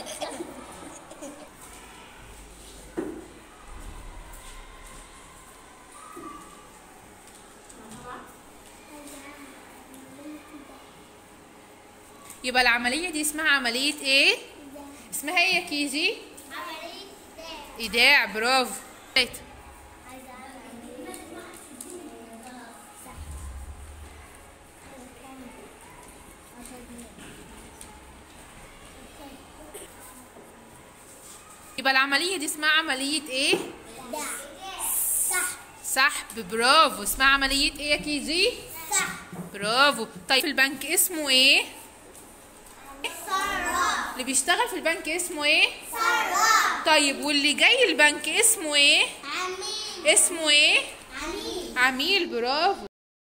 يبقى العملية دي اسمها عملية ايه؟ اسمها ايه يا كيجي؟ عملية ده ايداع برافو تلاتة. يبقى العملية دي اسمها عملية ايه؟ ده صح سحب برافو اسمها عملية ايه يا كيجي؟ صح برافو طيب في البنك اسمه ايه؟ صراحة اللي بيشتغل في البنك اسمه ايه؟ صراحة طيب واللي جاي البنك اسمه ايه؟ عميل اسمه ايه؟ عميل عميل برافو